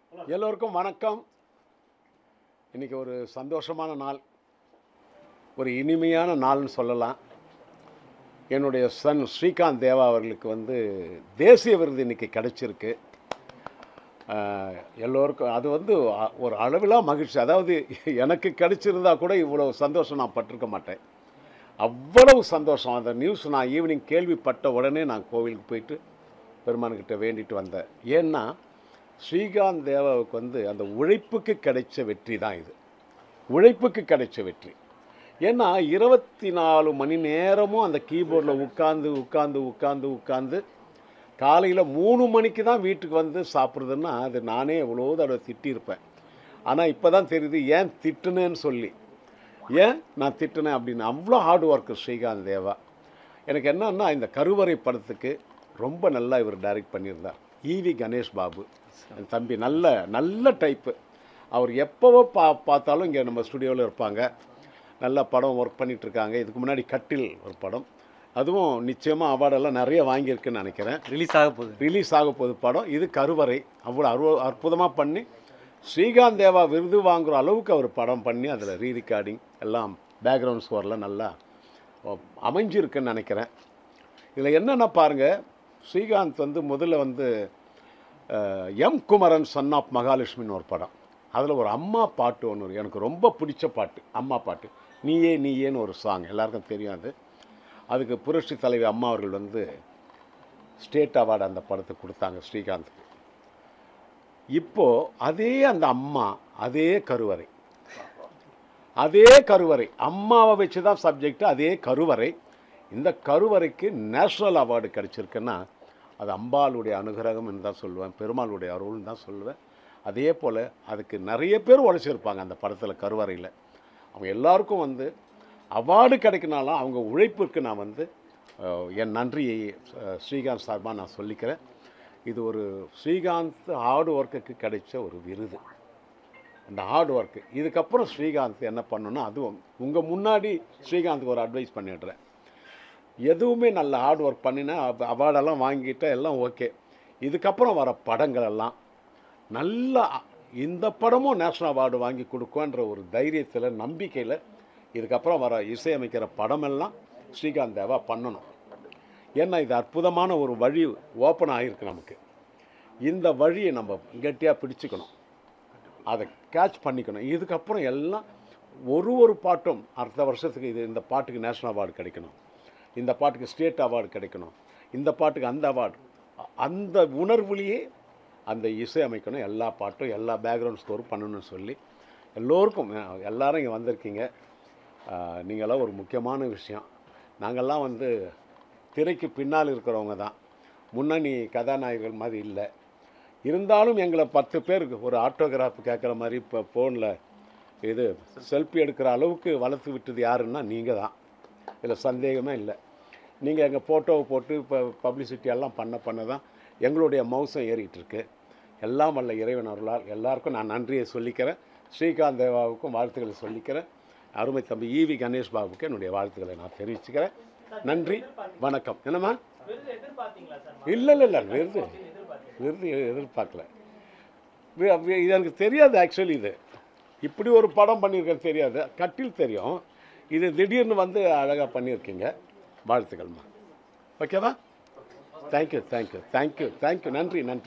எல்லோருக்கும் வணக்கம் இன்னைக்கு ஒரு சந்தோஷமான நாள் ஒரு இனிமையான நாள்னு சொல்லலாம் என்னுடைய சன் ஸ்ரீகாந்த் தேவா அவர்களுக்கு வந்து தேசிய விருது இன்னைக்கு கிடைச்சிருக்கு ஆஹ், எல்லோருக்கும் அது வந்து அ- ஒரு அளவிலா மகிழ்ச்சி அதாவது எனக்கு கிடைச்சிருந்தா கூட இவ்வளோ சந்தோஷம் நான் பட்டிருக்க மாட்டேன் அவ்வளவு சந்தோஷம் அந்த நியூஸ் நான் ஈவினிங் கேள்விப்பட்ட உடனே நான் கோவிலுக்கு போயிட்டு பெருமான்கிட்ட வேண்டிட்டு வந்தேன் ஏன்னா ஸ்ரீகாந்த் தேவாவுக்கு வந்து அந்த உழைப்புக்கு கிடைச்ச வெற்றி தான் இது உழைப்புக்கு கிடைச்ச வெற்றி ஏன்னா இருபத்தி நாலு மணி நேரமும் அந்த கீபோர்டில் உட்காந்து உட்காந்து உட்காந்து உட்காந்து காலையில் மூணு மணிக்கு தான் வீட்டுக்கு வந்து சாப்பிட்றதுன்னா அது நானே எவ்வளோ தடவை திட்டியிருப்பேன் ஆனால் இப்போ தான் தெரியுது ஏன் திட்டுனேன்னு சொல்லி ஏன் நான் திட்டுனேன் அப்படின்னு அவ்வளோ ஹார்ட் ஒர்க்கு ஸ்ரீகாந்த் தேவா எனக்கு என்னன்னா இந்த கருவறை படத்துக்கு ரொம்ப நல்லா இவர் டைரக்ட் பண்ணியிருந்தார் ஈவி கணேஷ் பாபு என் தம்பி நல்ல நல்ல டைப்பு அவர் எப்போவோ பா பார்த்தாலும் இங்கே நம்ம ஸ்டுடியோவில் இருப்பாங்க நல்ல படம் ஒர்க் பண்ணிட்டு இருக்காங்க இதுக்கு முன்னாடி கட்டில் ஒரு படம் அதுவும் நிச்சயமாக அவார்டெல்லாம் நிறைய வாங்கியிருக்குன்னு நினைக்கிறேன் ரிலீஸ் ஆக போகுது ரிலீஸ் ஆக போகுது படம் இது கருவறை அவ்வளோ அற்பு அற்புதமாக பண்ணி ஸ்ரீகாந்த் தேவா விருது வாங்குற அளவுக்கு அவர் படம் பண்ணி அதில் ரீ ரெக்கார்டிங் எல்லாம் பேக்ரவுண்ட் ஸ்கோர்லாம் நல்லா அஹ், அமைஞ்சிருக்குன்னு நினைக்கிறேன் இதில் என்னென்ன பாருங்கள் ஸ்ரீகாந்த் வந்து முதல்ல வந்து அஹ், எம் குமரன் சன் ஆஃப் மகாலட்சுமின்னு ஒரு படம் அதில் ஒரு அம்மா பாட்டு ஒன்று எனக்கு ரொம்ப பிடிச்ச பாட்டு அம்மா பாட்டு நீயே நீயேன்னு ஒரு சாங் எல்லாருக்கும் தெரியும் அது அதுக்கு புரட்சி தலைவி அம்மா அவர்கள் வந்து ஸ்டேட் அவார்டு அந்த படத்துக்கு கொடுத்தாங்க ஸ்ரீகாந்த்க்கு இப்போ அதே அந்த அம்மா அதே கருவறை அதே கருவறை அம்மாவை வச்சு தான் சப்ஜெக்ட் அதே கருவறை இந்த கருவறைக்கு நேஷ்னல் அவார்டு கிடைச்சிருக்குன்னா அது அம்பாளுடைய அனுகிரகம்னு தான் சொல்லுவேன் பெருமாளுடைய அருள்னு தான் சொல்லுவேன் அதே போல் அதுக்கு நிறைய பேர் உழைச்சிருப்பாங்க அந்த படத்தில் கருவறையில் அவங்க எல்லாருக்கும் வந்து அவார்டு கிடைக்கினாலும் அவங்க உழைப்பிற்கு நான் வந்து அஹ், என் நன்றியை அஹ், ஸ்ரீகாந்த் சார்பாக நான் சொல்லிக்கிறேன் இது ஒரு ஸ்ரீகாந்த் ஹார்ட் ஒர்க்குக்கு கிடைச்ச ஒரு விருது அந்த ஹார்ட் ஒர்க்கு இதுக்கப்புறம் ஸ்ரீகாந்த் என்ன பண்ணணும்னா அதுவும் உங்கள் முன்னாடி ஸ்ரீகாந்த்க்கு ஒரு அட்வைஸ் பண்ணிடுறேன் எதுவுமே நல்ல ஹார்ட் ஒர்க் பண்ணினா அவார்டெல்லாம் வாங்கிட்டா எல்லாம் ஓகே இதுக்கப்புறம் வர படங்கள் எல்லாம் நல்லா இந்த படமும் நேஷ்னல் அவார்டு வாங்கி கொடுக்குன்ற ஒரு தைரியத்தில் நம்பிக்கையில் இதுக்கப்புறம் வர இசையமைக்கிற படமெல்லாம் ஸ்ரீகாந்த் தேவா பண்ணணும் ஏன்னா இது அற்புதமான ஒரு வழி ஓப்பன் ஆகிருக்கு நமக்கு இந்த வழியை நம்ம கெட்டியாக பிடிச்சுக்கணும் அதை கேட்ச் பண்ணிக்கணும் இதுக்கப்புறம் எல்லாம் ஒரு ஒரு பாட்டும் அடுத்த வருஷத்துக்கு இது இந்த பாட்டுக்கு நேஷ்னல் அவார்டு கிடைக்கணும் இந்த பாட்டுக்கு ஸ்டேட் அவார்டு கிடைக்கணும் இந்த பாட்டுக்கு அந்த அவார்டு அந்த உணர்வுலேயே அந்த இசை அமைக்கணும் எல்லா பாட்டும் எல்லா பேக்ரவுண்ட் ஸ்கோரும் பண்ணணும்னு சொல்லி எல்லோருக்கும் அஹ், எல்லாரும் இங்கே வந்திருக்கீங்க அஹ், நீங்களாம் ஒரு முக்கியமான விஷயம் நாங்கள்லாம் வந்து திரைக்கு பின்னால் இருக்கிறவங்க தான் முன்னணி கதாநாயகர்கள் மாதிரி இல்லை இருந்தாலும் எங்களை பத்து பேருக்கு ஒரு ஆட்டோகிராஃப் கேட்குற மாதிரி இப்போ ஃபோனில் இது செல்ஃபி எடுக்கிற அளவுக்கு வளர்த்து விட்டது யாருன்னா நீங்கள் தான் இதில் சந்தேகமே இல்லை நீங்கள் எங்கள் ஃபோட்டோவை போட்டு இப்போ பப்ளிசிட்டி எல்லாம் பண்ண பண்ண தான் எங்களுடைய மவுசம் ஏறிட்டு இருக்கு எல்லாம் வல்ல இறைவன் அருளால் எல்லாருக்கும் நான் நன்றியை சொல்லிக்கிறேன் ஸ்ரீகாந்த் தேவாவுக்கும் வாழ்த்துக்களை சொல்லிக்கிறேன் அருமை தம்பி ஈவி கணேஷ் பாபுக்கு என்னுடைய வாழ்த்துக்களை நான் தெரிவிச்சுக்கிறேன் நன்றி வணக்கம் என்னம்மா இல்லை இல்லை இல்லை விருது விருது எதிர்பார்க்கல வி- வி- இது எனக்கு தெரியாது ஆக்சுவலி இது இப்படி ஒரு படம் பண்ணியிருக்கேன் தெரியாது கட்டில் தெரியும் இது திடீர்னு வந்து அழகாக பண்ணியிருக்கீங்க வாழ்த்துக்கள்மா ஓகேவா தேங்க்யூ தேங்க்யூ தேங்க்யூ தேங்க்யூ நன்றி நன்றி